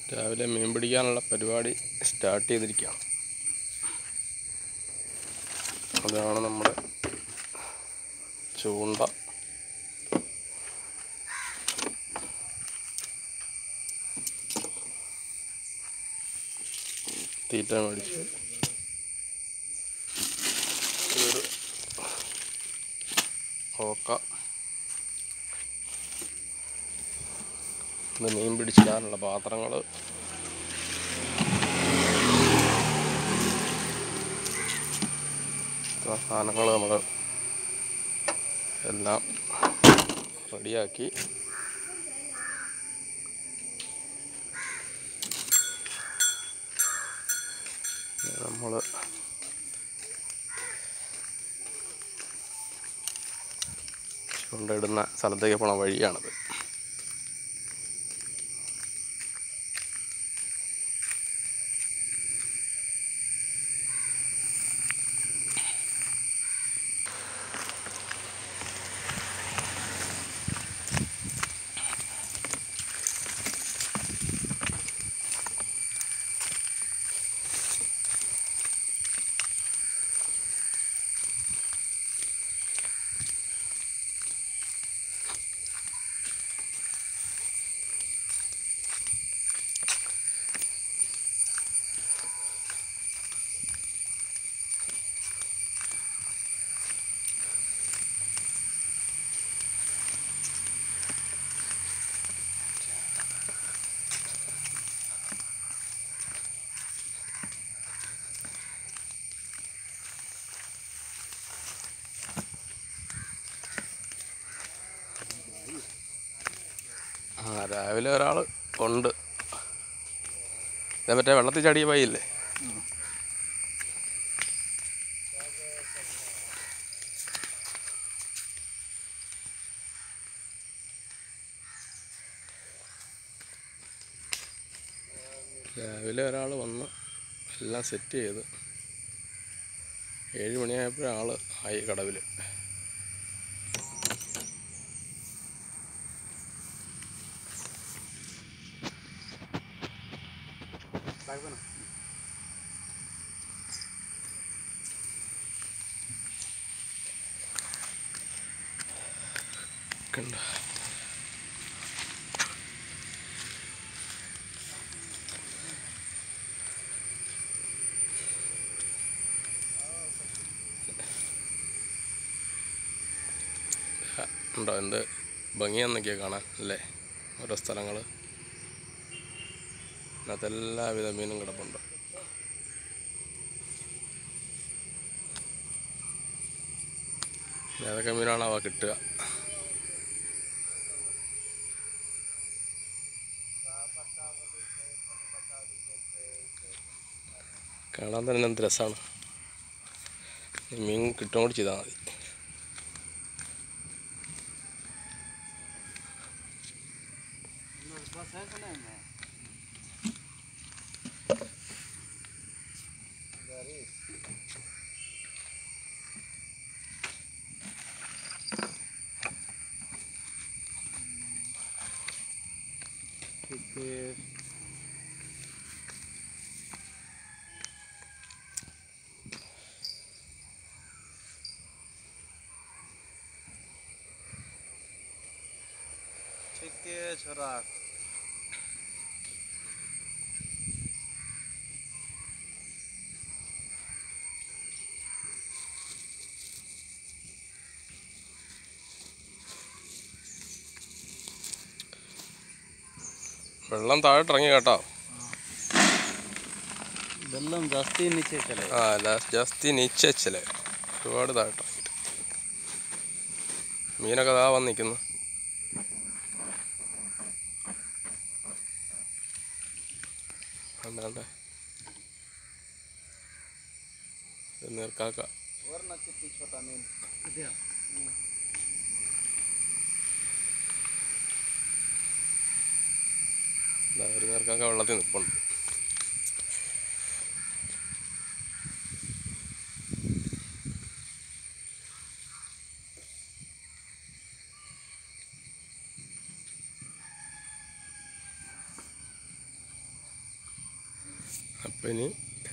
രാവിലെ മീൻ പിടിക്കാനുള്ള പരിപാടി സ്റ്റാർട്ട് ചെയ്തിരിക്കുകയാണ് അതാണ് നമ്മുടെ ചൂണ്ട തീറ്റ മേടിച്ച് ഇതൊരു ഓക്ക ഇത് മീൻ പിടിച്ചിടാനുള്ള പാത്രങ്ങൾ സാധനങ്ങൾ നമ്മൾ എല്ലാം റെഡിയാക്കി നമ്മൾ ചുണ്ടിടുന്ന സ്ഥലത്തേക്ക് പോണ വഴിയാണത് ആ രാവിലെ ഒരാൾ ഉണ്ട് ഇതേ മറ്റേ വെള്ളത്തിൽ ചാടിയ പൈയില്ലേ രാവിലെ ഒരാൾ വന്ന് എല്ലാം സെറ്റ് ചെയ്ത് ഏഴ് മണിയായപ്പോഴേ ആൾ ആയി കടവിൽ കണ്ട ഉണ്ടോ എന്ത് ഭംഗിയാന്നൊക്കെയാ കാണാൻ അല്ലേ ഓരോ സ്ഥലങ്ങൾ അതിനകത്ത് എല്ലാവിധ മീനും കിടപ്പുണ്ട് ഏതൊക്കെ മീനാണാവോ കിട്ടുക കാണാൻ തന്നെ എന്ത് രസമാണ് മീൻ കിട്ടും കൂടി ചെയ്താൽ മതി छोरा വെള്ളം താഴോട്ട് ഇറങ്ങി കേട്ടോ ಬೆಲ್ಲಂ ಜಾಸ್ತಿ ನಿಚ್ಚೆ ಚಲೆ ആ ലാസ്റ്റ് ജാസ്തി നീച്ചല്ലേ ഒരുപാട് താഴോട്ട് ഇറങ്ങിയിട്ട് മീനൊക്കെ അതാ വന്ന് നിൽക്കുന്നു അല്ലാണ്ട് നീർക്കാക്ക ವರ್ಣ ಚಿತ್ತಿ ಛೋಟ ಮೀನ್ ಇದೆಯಾ ദാ ഒരു നീർക്കാക്ക വെള്ളത്തിൽ നിൽപ്പുണ്ട് അപ്പം ഇനി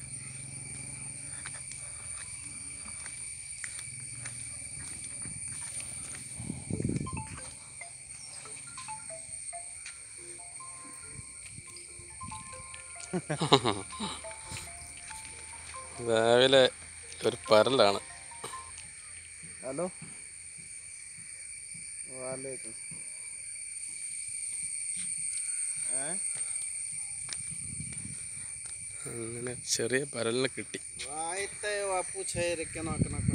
രാവിലെ ഒരു പരലാണ് ഹലോ വാലേക്കും ഏ അങ്ങനെ ചെറിയ പരലിനെ കിട്ടി വായത്തെ വാപ്പു ചേരിക്കണോ